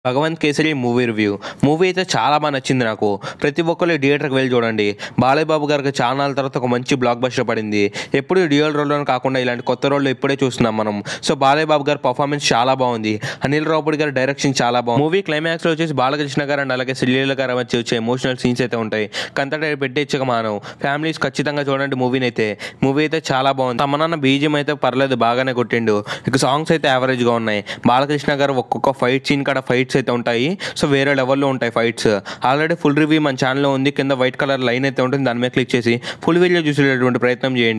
Bhagavanth Kesari movie review movie అయితే చాలా బాగా నచ్చింది నాకు ప్రతి ఒక్కరు థియేటర్కి వెళ్ళి చూడండి బాలయ్య బాబు గారికి చాలా తర్వాత ఒక మంచి బ్లాక్ బస్టర్ పడింది ఎప్పుడు డ్యూయల్ రోల్లో కాకుండా ఇలాంటి కొత్త రోల్లో ఇప్పుడే చూస్తున్నాం మనం సో బాలయ్య బాబు గారి పర్ఫార్మెన్స్ చాలా బాగుంది అనిల్ రావుపూడి గారి డైరెక్షన్ చాలా బాగుంది మూవీ క్లైమాక్స్లో వచ్చేసి బాలకృష్ణ గారు అండ్ అలాగే శ్రీలీల గారు వచ్చి వచ్చే ఎమోషనల్ సీన్స్ అయితే ఉంటాయి కంతట పెట్టేచ్చక మానం ఫ్యామిలీస్ ఖచ్చితంగా చూడండి మూవీని అయితే మూవీ అయితే చాలా బాగుంది తమనన్న బీజియం అయితే పర్లేదు బాగానే కొట్టిండు ఇక సాంగ్స్ అయితే యావరేజ్గా ఉన్నాయి బాలకృష్ణ గారు ఒక్కొక్క ఫైట్ సీన్ కాడ ఫైట్స్ అయితే ఉంటాయి సో వేరే లెవెల్లో ఉంటాయి ఫైట్స్ ఆల్రెడీ ఫుల్ రివ్యూ మన ఛానల్లో ఉంది కింద వైట్ కలర్ లైన్ అయితే ఉంటుంది దాని మీద క్లిక్ చేసి ఫుల్ వీడియో చూసేటటువంటి ప్రయత్నం చేయండి